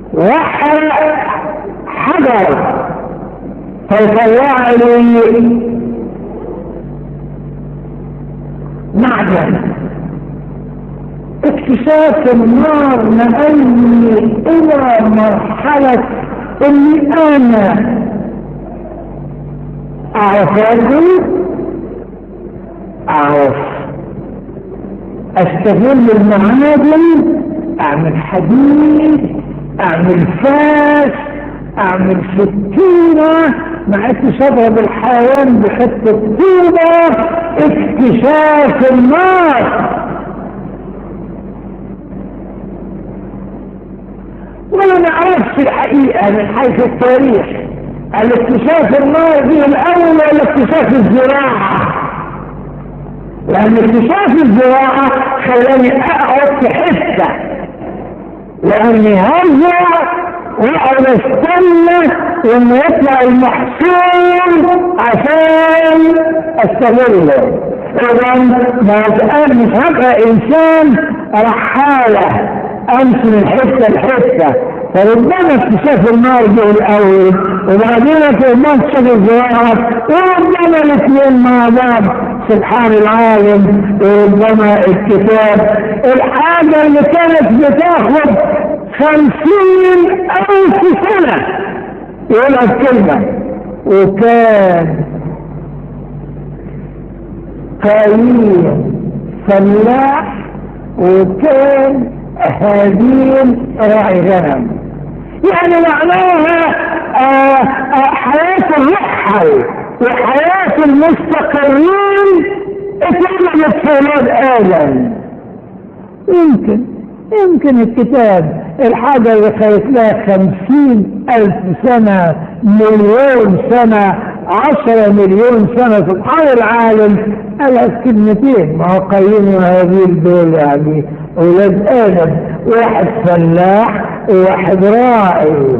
وحرق حجر فيطلع لي معدن اكتشاف النار نقلني الى مرحلة اني انا اعرف ارجو اعرف استغل المعادن اعمل حديد اعمل فاس اعمل سكينة مع اكتشاف الحيوان بحتة طوبة اكتشاف النار ولا نعرفش الحقيقة من حيث التاريخ الاكتشاف النار دي الاول ولا اكتشاف الزراعة لان اكتشاف الزراعة خلاني اقعد في حتة لاني هرجع واقعد استنى لما يطلع المحصول عشان استغله اذا ما مش هبقى انسان رحالة امشي من حته لحته فربما اكتشاف النار جه الاول وبعدين في اكتشاف الزراعه وربما الاثنين مع بعض سبحان العالم وربما الكتاب الحاجه اللي كانت بتاخد خمسين الف سنه يقولها كلمه وكان قايين فلاح وكان هابيل راعي غنم يعني معناها آه آه حياة الرحل وحياة المستقرين اتعملت في ولاد آدم يمكن يمكن الكتاب الحاجة اللي خلت لها خمسين ألف سنة مليون سنة عشرة مليون سنة سبحان العالم قالها كلمتين ما هو قيم وهابيل دول يعني أولاد آدم واحد فلاح وواحد راعي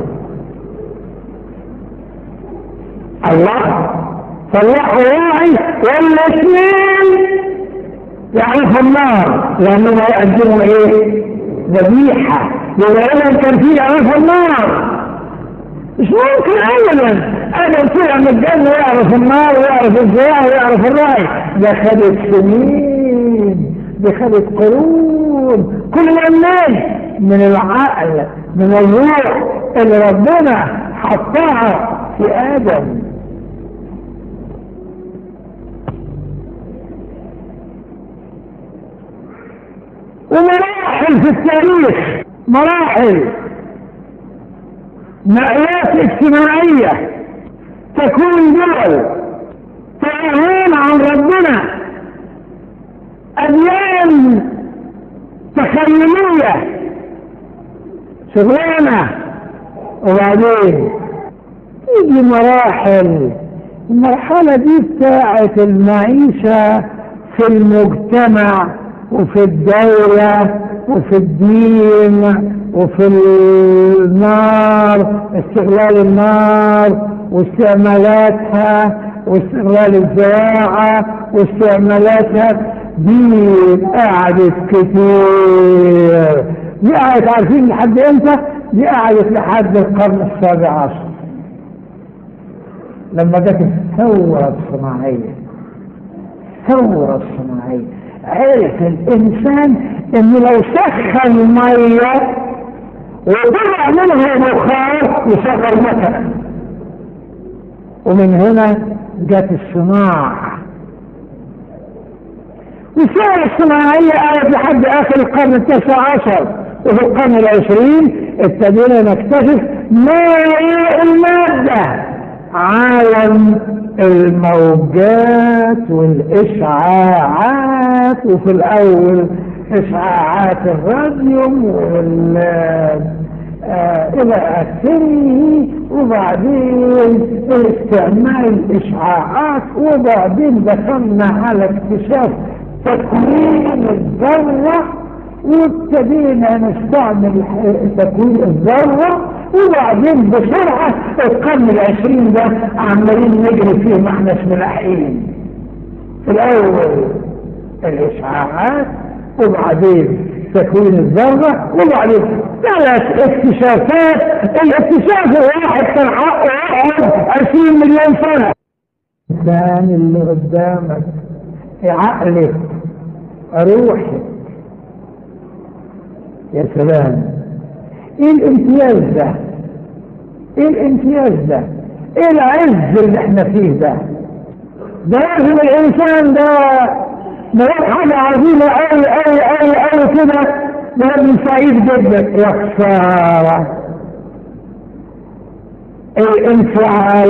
الله فلاح وراعي والاثنين يعرفوا النار لأنهم يقدموا إيه؟ ذبيحة يبقى إذا كان في يعرفوا النار مش ممكن ابدا ادم طلع من الجنه يعرف النار ويعرف الزراعه ويعرف الرعي ده خدت سنين دي خدت قرون كل ده منين؟ من العقل من الروح اللي ربنا حطها في ادم ومراحل في التاريخ مراحل مآلات اجتماعية تكون دول تعلن عن ربنا أديان تخيلية شغلانة وبعدين تيجي مراحل المرحلة دي بتاعت المعيشة في المجتمع وفي الدولة وفي الدين وفي النار استغلال النار واستعمالاتها واستغلال الزراعة واستعمالاتها دي قعدت كتير دي قعدت عارفين لحد امتى؟ دي قعدت لحد القرن السابع عشر لما جت الثورة الصناعية الثورة الصناعية عرف الإنسان إنه لو سخن المية وطلع منها بخار يشغل مكنة ومن هنا جت الصناعة والسنة الصناعية قعدت لحد آخر القرن التاسع عشر وفي القرن العشرين ابتدينا نكتشف ما هي المادة عالم الموجات والإشعاعات وفي الأول إشعاعات الراديوم وال آه إلى آخره وبعدين استعمال الإشعاعات وبعدين دخلنا على اكتشاف تكوين الذرة وابتدينا نستعمل تكوين الذرة وبعدين بسرعة القرن العشرين ده عمالين نجري فيه ما احناش ملاحقين في الأول الإشعاعات وبعدين تكوين الذرة وبعدين ثلاث اكتشافات الاكتشاف الواحد كان حقه يقعد 20 مليون سنة الإنسان اللي قدامك عقلك روحك يا سلام ايه الامتياز ده ايه الامتياز ده ايه العز اللي احنا فيه ده ده لازم الانسان ده ده حاجة عظيمة أوي أوي أوي أوي كده ده سعيد جدا يا خسارة الانفعال